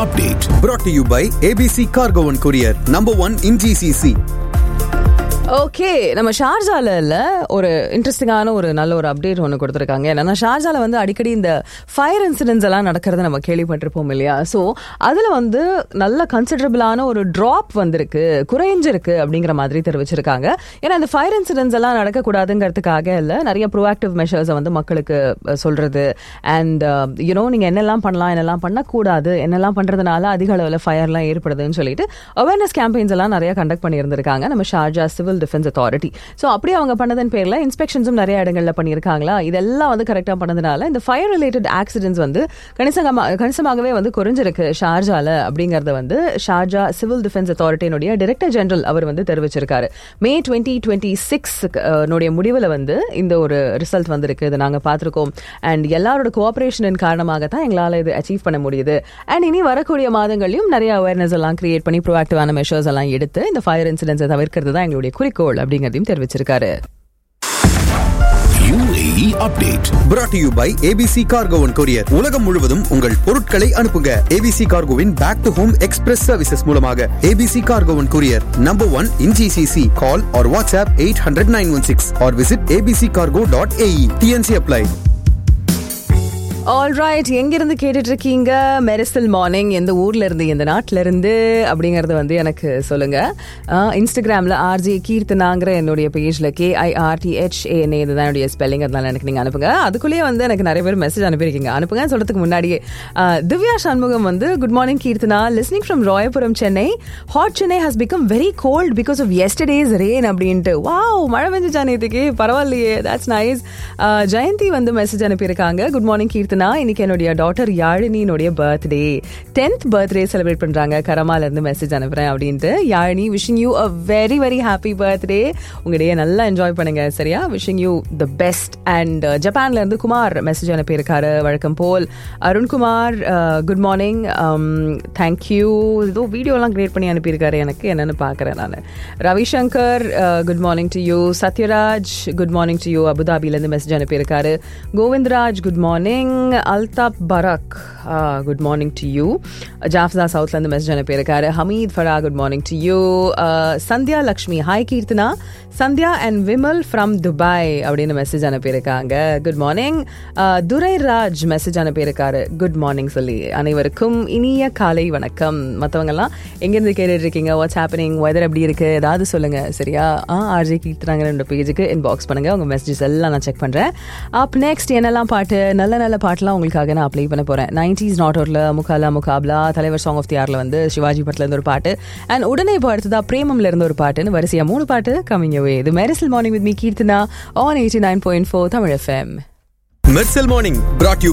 update. brought to you by ABC Cargo and Courier, number one in GCC. Okay நம்ம ஷார்ஜால இல்ல ஒரு இன்ட்ரெஸ்டிங்கான ஒரு நல்ல ஒரு அப்டேட் ஒன்று கொடுத்துருக்காங்க என்னன்னா ஷார்ஜால வந்து அடிக்கடி இந்த ஃபயர் இன்சிடென்ட்ஸ் எல்லாம் நடக்கிறத நம்ம கேள்விப்பட்டிருப்போம் இல்லையா ஸோ அதுல வந்து நல்ல கன்சிடரபிளான ஒரு ட்ராப் வந்திருக்கு குறைஞ்சிருக்கு அப்படிங்கிற மாதிரி தெரிவிச்சிருக்காங்க ஏன்னா இந்த ஃபயர் இன்சிடென்ட்ஸ் எல்லாம் நடக்கக்கூடாதுங்கிறதுக்காக இல்லை நிறைய ப்ரோஆக்டிவ் மெஷர்ஸை வந்து மக்களுக்கு அஹ், சொல்றது அண்ட் யூனோ நீங்க என்னெல்லாம் பண்ணலாம் என்னெல்லாம் பண்ணக்கூடாது என்னெல்லாம் பண்றதுனால அதிக அளவில் ஃபயர்லாம் ஏற்படுதுன்னு சொல்லிட்டு அவேர்னஸ் கேம்பெயின்ஸ் எல்லாம் நிறைய கண்டக்ட் பண்ணியிருந்திருக்காங்க நம்ம Sharjah civil defence authority so அப்படியே அவங்க பண்ணதன் பேர்ல இன்ஸ்பெக்ஷன்ஸும் நிறைய இடங்கள்ல பண்ணியிருக்காங்களா இதெல்லாம் வந்து கரெக்டாக பண்ணதுனால இந்த ஃபயர் ரிலேட்டட் ஆக்சிடென்ட்ஸ் வந்து கணிசமா கணிசமாகவே வந்து குறைஞ்சிருக்கு ஷார்ஜால அப்படிங்கறத வந்து ஷார்ஜா சிவில் டிஃபென்ஸ் அத்தாரிட்டியினுடைய டைரக்டர் ஜெனரல் அவர் வந்து தெரிவிச்சிருக்காரு மே டுவெண்ட்டி டுவெண்ட்டி சிக்ஸ் முடிவில் வந்து இந்த ஒரு ரிசல்ட் வந்திருக்கு இதை நாங்கள் பார்த்துருக்கோம் அண்ட் எல்லாரோட கோஆபரேஷனின் காரணமாக தான் எங்களால் இது அச்சீவ் பண்ண முடியுது அண்ட் இனி வரக்கூடிய மாதங்களையும் நிறைய அவேர்னஸ் எல்லாம் கிரியேட் பண்ணி ப்ரோஆக்டிவான மெஷர்ஸ் எல்லாம் எடுத்து இந்த ஃபயர் இன்சிடென்ட்ஸை தவிர்க்கிறது தான் எங்களுடைய குறிக்கோள் அப்படிங்கிறதையும் தெரிவிச்சிருக்காரு UAE update. brought to you by ABC Cargo and Courier. உலகம் முழுவதும் உங்கள் பொருட்களை அனுப்புங்க ABC Cargoவின் back to home express services மூலமாக ABC Cargo and Courier, number one in GCC. Call or WhatsApp 800 916 or visit abccargo.ae. TNC apply. Alright எங்கிருந்து கேட்டுட்டு இருக்கீங்க மெரிசல் மார்னிங் எந்த ஊர்ல இருந்து எந்த நாட்டுல இருந்து அப்படிங்கறது வந்து எனக்கு சொல்லுங்க அஹ், இன்ஸ்டாகிராம்ல ஆர்ஜே கீர்த்தனாங்கிற என்னுடைய பேஜ்ல K I R T H ANA இதுதான் என்னுடைய ஸ்பெல்லிங் அதனால எனக்கு நீங்க அனுப்புங்க அதுக்குள்ளேயே வந்து எனக்கு நிறைய பேர் மெசேஜ் அனுப்பியிருக்கீங்க அனுப்புங்க சொல்றதுக்கு முன்னாடியே அஹ், திவ்யா சண்முகம் வந்து good morning Keerthana listening from Royapuram Chennai hot Chennai has become very cold because of yesterday's rain அப்படின்ட்டு வாவ் மழை பெஞ்சுச்சா நேற்றுக்கு பரவாயில்லையே தட்ஸ் நைஸ் ஜெயந்தி வந்து மெசேஜ் அனுப்பியிருக்காங்க குட் மார்னிங் கீர்த்தனா இன்னைக்கு என்னுடைய டாட்டர் யாழினியினுடைய பர்த்டே டென்த் பர்த்டே செலிப்ரேட் பண்றாங்க கரமால இருந்து மெசேஜ் அனுப்புறேன் அப்படின்ட்டு Yazhini wishing you a very very happy birthday உங்க டே நல்லா என்ஜாய் பண்ணுங்க சரியா wishing you the best and ஜப்பான்ல இருந்து குமார் மெசேஜ் அனுப்பியிருக்காரு வழக்கம் போல் அருண்குமார் குட் மார்னிங் தேங்க்யூ ஏதோ வீடியோலாம் கிரியேட் பண்ணி அனுப்பியிருக்காரு எனக்கு என்னன்னு பார்க்குறேன் நான் Ravishankar good morning to you Sathyaraj good morning to you அபுதாபிலேருந்து மெசேஜ் அனுப்பியிருக்காரு Govindraj good morning Altaf Barak good morning to you ஜாஃப்தா சவுத்லேருந்து மெசேஜ் அனுப்பியிருக்காரு Hameed Fara good morning to you Sandhya Lakshmi hi Keerthana Sandhya and Vimal from Dubai அப்படின்னு மெசேஜ் அனுப்பியிருக்காங்க good morning Durai Raj message அனுப்பியிருக்காரு குட் மார்னிங் சொல்லி அனைவருக்கும் இனிய காலை வணக்கம் மற்றவங்கெல்லாம் எங்கேருந்து கேட்டுட்டு இருக்கீங்க வாட்ஸ் ஹேப்பனிங் வெதர் எப்படி இருக்கு ஏதாவது சொல்லுங்க சரியா ஆ ஆர்ஜே கீர்த்தனாங்க ரெண்டு பேஜுக்கு இன்பாக்ஸ் பண்ணுங்க உங்க மெசேஜஸ் எல்லாம் நான் செக் பண்றேன் அப் நெக்ஸ்ட் என்னெல்லாம் பாட்டு நல்ல நல்ல பாட்டுலாம் உங்களுக்காக நான் அப்ளை பண்ண போறேன் நைன்டிஸ் நாட் அவுட்ல முகாலா முகாப்லா தலைவர் சாங் ஆஃப் தி ஆர்ல வந்து சிவாஜி படத்துல இருந்து ஒரு பாட்டு அண்ட் உடனே இப்போ அடுத்ததா பிரேமம்ல இருந்து ஒரு பாட்டுன்னு வரிசையா மூணு பாட்டு கமிங் அவே இது Mersal morning with me Keerthana on eighty nine point four Tamil FM Mersal morning brought you